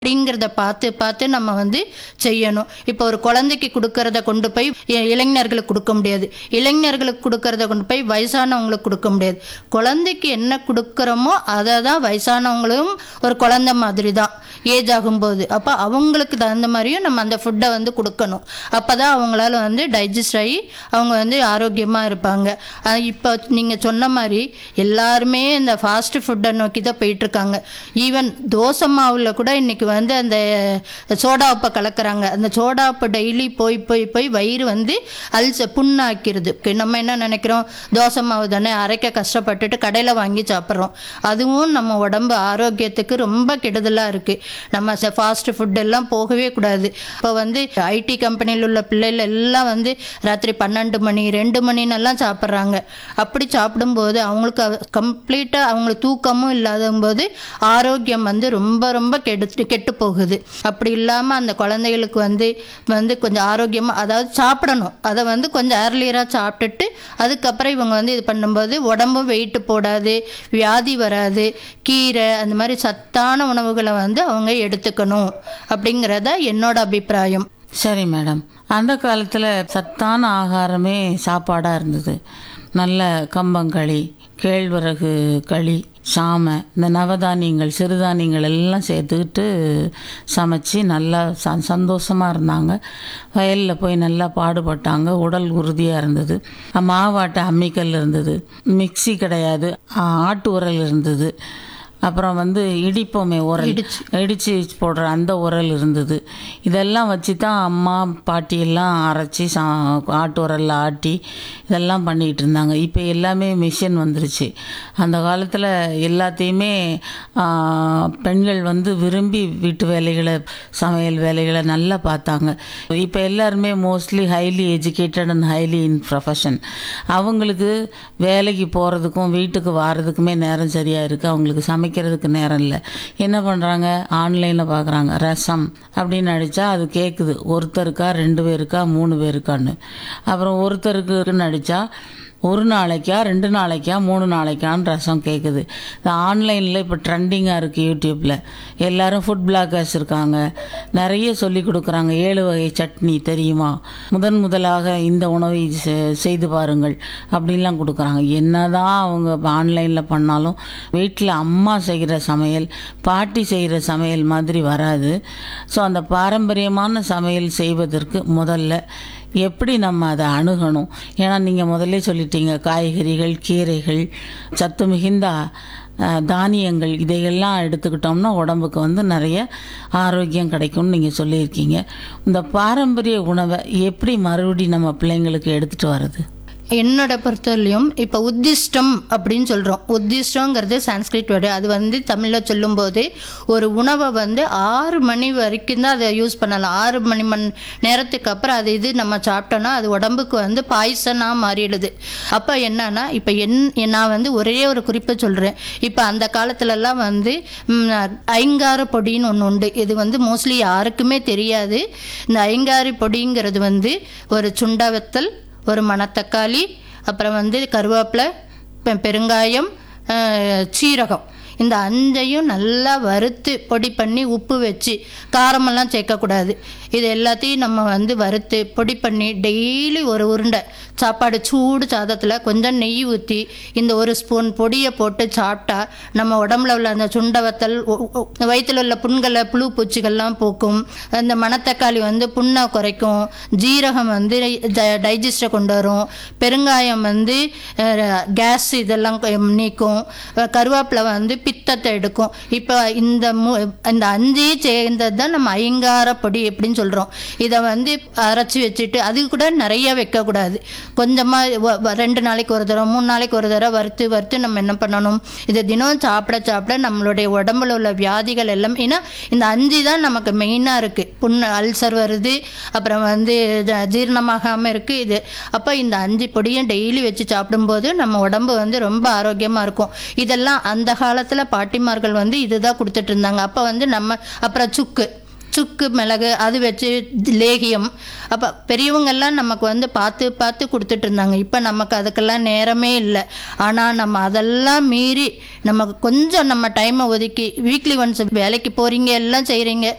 அப்படிங்கிறத பார்த்து பார்த்து நம்ம வந்து செய்யணும் இப்போ ஒரு குழந்தைக்கு கொடுக்கறத கொண்டு போய் இ- இளைஞர்களுக்கு கொடுக்க முடியாது இளைஞர்களுக்கு கொடுக்கறத கொண்டு போய் வயசானவங்களுக்கு கொடுக்க முடியாது குழந்தைக்கு என்ன கொடுக்குறோமோ அதை தான் வயசானவங்களும் ஒரு குழந்தை மாதிரி தான் ஏஜ் ஆகும்போது அப்போ அவங்களுக்கு தகுந்த மாதிரியும் நம்ம அந்த ஃபுட்டை வந்து கொடுக்கணும் அப்போ தான் அவங்களால வந்து டைஜஸ்ட் ஆகி அவங்க வந்து ஆரோக்கியமாக இருப்பாங்க அஹ் இப்போ நீங்கள் சொன்ன மாதிரி எல்லாருமே இந்த ஃபாஸ்ட் ஃபுட்டை நோக்கி தான் போயிட்டுருக்காங்க ஈவன் தோசை மாவில் கூட இன்னைக்கு வந்து அந்த சோடா உப்பை கலக்குறாங்க அந்த சோடா உப்பை டெய்லி போய் போய் போய் வயிறு வந்து அல்ச புண்ணாக்கிருது இப்ப நம்ம என்ன நினைக்கிறோம் தோசை மாவு தானே அரைக்க கஷ்டப்பட்டுட்டு கடையில் வாங்கி சாப்பிட்றோம் அதுவும் நம்ம உடம்பு ஆரோக்கியத்துக்கு ரொம்ப கெடுதலாக இருக்குது நம்ம ஃபாஸ்ட் ஃபுட் எல்லாம் போகவே கூடாது இப்போ வந்து ஐடி கம்பெனியில் உள்ள பிள்ளைகள் எல்லாம் வந்து ராத்திரி பன்னெண்டு மணி ரெண்டு மணினெல்லாம் சாப்பிட்றாங்க அப்படி சாப்பிடும்போது அவங்களுக்கு கம்ப்ளீட்டாக அவங்களுக்கு தூக்கமும் இல்லாத போது ஆரோக்கியம் வந்து ரொம்ப ரொம்ப கெடு கெட்டு போகுது அப்படி இல்லாமல் அந்த குழந்தைகளுக்கு வந்து வந்து கொஞ்சம் ஆரோக்கியமாக அதாவது சாப்பிடணும் அதை வந்து கொஞ்சம் ஏர்லியராக சாப்பிட்டுட்டு அதுக்கப்புறம் இவங்க வந்து இது பண்ணும்போது உடம்பும் வெயிட்டு போடாது வியாதி வராது கீரை அந்த மாதிரி சத்தான உணவுகளை வந்து அவங்க எடுத்துக்கணும் அப்படிங்கிறத என்னோட அபிப்பிராயம் சரி மேடம் அந்த காலத்தில் சத்தான ஆகாரமே சாப்பாடாக இருந்தது நல்ல கம்பங்களி கேழ்வரகு களி சாமை இந்த நவதானியங்கள் சிறுதானியங்கள் எல்லாம் சேர்த்துக்கிட்டு சமைச்சு நல்லா ச சந்தோஷமாக இருந்தாங்க வயலில் போய் நல்லா பாடுபட்டாங்க உடல் உறுதியாக இருந்தது மாவாட்ட அம்மிக்கல் இருந்தது மிக்ஸி கிடையாது ஆ- ஆட்டு உரல் இருந்தது அப்புறம் வந்து இடிப்போமே உரல் இடிச்சு போடுற அந்த உரல் இருந்தது இதெல்லாம் வச்சு தான் அம்மா பாட்டி எல்லாம் அரைச்சி சா ஆட்டு உரலில் ஆட்டி இதெல்லாம் பண்ணிகிட்டு இருந்தாங்க இப்போ எல்லாமே மிஷின் வந்துருச்சு அந்த காலத்தில் எல்லாத்தையுமே ஆ, பெண்கள் வந்து விரும்பி வீட்டு வேலைகளை சமையல் வேலைகளை நல்லா பார்த்தாங்க இப்போ எல்லாருமே mostly highly educated and highly in profession அவங்களுக்கு வேலைக்கு போகிறதுக்கும் வீட்டுக்கு வாரதுக்குமே நேரம் சரியாக இருக்குது அவங்களுக்கு சமைக்கிறதுக்கு நேரம் இல்லை என்ன பண்ணுறாங்க ஆன்லைனில் பார்க்குறாங்க ரசம் அப்படின்னு அடித்தா அது கேட்குது ஒருத்தருக்கா ரெண்டு பேருக்கா மூணு பேருக்கான்னு அப்புறம் ஒருத்தருக்குன்னு அடித்தா ஒரு நாளைக்கா ரெண்டு நாளைக்கா மூணு நாளைக்கான்னு ரசம் கேட்குது இந்த ஆன்லைனில் இப்போ ட்ரெண்டிங்காக இருக்குது யூடியூப்பில் எல்லாரும் ஃபுட் பிளாகர்ஸ் இருக்காங்க நிறைய சொல்லி கொடுக்குறாங்க ஏழு வகை சட்னி தெரியுமா முதன் முதலாக இந்த உணவை செ- செய்து பாருங்கள் அப்படின்லாம் கொடுக்குறாங்க என்னதான் அவங்க ஆன்லைனில் பண்ணாலும் வீட்டில் அம்மா செய்கிற சமையல் பாட்டி செய்கிற சமையல் மாதிரி வராது ஸோ அந்த பாரம்பரியமான சமையல் செய்வதற்கு முதல்ல எப்படி நம்ம அதை அணுகணும் ஏன்னா நீங்கள் முதல்ல சொல்லிட்டீங்க காய்கறிகள் கீரைகள் சத்து மிகுந்த அஹ், தானியங்கள் இதையெல்லாம் எடுத்துக்கிட்டோம்னா உடம்புக்கு வந்து நிறைய ஆரோக்கியம் கிடைக்கும்னு நீங்கள் சொல்லியிருக்கீங்க இந்த பாரம்பரிய உணவை எப்படி மறுபடி நம்ம பிள்ளைங்களுக்கு எடுத்துகிட்டு வர்றது என்னோட பொறுத்தவரையிலையும் இப்போ உத்திஷ்டம் அப்படின்னு சொல்கிறோம் உத்திஷ்டங்கிறது சான்ஸ்கிரிட் வேர்டு அது வந்து தமிழில் சொல்லும்போது ஒரு உணவை வந்து ஆறு மணி வரைக்கும் தான் அதை யூஸ் பண்ணலாம் ஆறு மணி மணி நேரத்துக்கு அப்புறம் அது இது நம்ம சாப்பிட்டோன்னா அது உடம்புக்கு வந்து பாய்சனாக மாறிடுது அப்போ என்னன்னா இப்போ என் நான் வந்து ஒரே ஒரு குறிப்பை சொல்கிறேன் இப்போ அந்த காலத்துலலாம் வந்து ம், ஐங்கார பொடின்னு ஒன்று உண்டு இது வந்து மோஸ்ட்லி யாருக்குமே தெரியாது இந்த ஐங்காரி பொடிங்கிறது வந்து ஒரு சுண்டா வத்தல் ஒரு மணத்தக்காளி அப்புறம் வந்து கருவேப்பிலை பெ- பெருங்காயம் அஹ், சீரகம் இந்த அஞ்சையும் நல்லா வறுத்து பொடி பண்ணி உப்பு வச்சு காரமெல்லாம் சேர்க்கக்கூடாது இது எல்லாத்தையும் நம்ம வந்து வறுத்து பொடி பண்ணி டெய்லி ஒரு உருண்டை சாப்பாடு சூடு சாதத்தில் கொஞ்சம் நெய் ஊற்றி இந்த ஒரு ஸ்பூன் பொடியை போட்டு சாப்பிட்டா நம்ம உடம்புல உள்ள அந்த சுண்டவத்தல் வயிற்றில் உள்ள புண்களை புழு பூச்சிகள்லாம் போக்கும் அந்த மணத்தக்காளி வந்து புண்ணை குறைக்கும் ஜீரகம் வந்து டைஜஸ்டை கொண்டு வரும் பெருங்காயம் வந்து கேஸ் இதெல்லாம் கொ- நீக்கும் அஹ் கருவேப்பிலை வந்து பித்தத்தை எடுக்கும் இப்போ இந்த மு இந்த அஞ்சே சேர்ந்தது தான் நம்ம ஐங்கார பொடி எப்படின்னு சொல்கிறோம் இதை வந்து அரைச்சி வச்சுட்டு அது கூட நிறைய வைக்கக்கூடாது கொஞ்சமாக ரெண்டு நாளைக்கு ஒரு தடவை மூணு நாளைக்கு ஒரு தடவை வறுத்து வறுத்து நம்ம என்ன பண்ணணும் இதை தினம் சாப்பிட சாப்பிட நம்மளுடைய உடம்புல உள்ள வியாதிகள் எல்லாம் ஏன்னா இந்த அஞ்சு தான் நமக்கு மெயினாக இருக்குது புண்ணு அல்சர் வருது அப்புறம் வந்து ஜ- ஜீரணமாகாமல் இருக்குது இது அப்போ இந்த அஞ்சு பொடியும் டெய்லி வச்சு சாப்பிடும்போது நம்ம உடம்பு வந்து ரொம்ப ஆரோக்கியமாக இருக்கும் இதெல்லாம் அந்த காலத்தில் பாட்டிமார்கள் வந்து இதுதான் கொடுத்துட்டு இருந்தாங்க அப்போ வந்து நம்ம அப்புறம் சுக்கு சுக்கு மிளகு அது வச்சு லேகியம் அப்போ பெரியவங்கெல்லாம் நமக்கு வந்து பார்த்து பார்த்து கொடுத்துட்டு இருந்தாங்க இப்போ நமக்கு அதுக்கெல்லாம் நேரமே இல்லை ஆனால் நம்ம அதெல்லாம் மீறி நமக்கு கொஞ்சம் நம்ம டைமை ஒதுக்கி வீக்லி ஒன்ஸ் வேலைக்கு போகிறீங்க எல்லாம் செய்கிறீங்க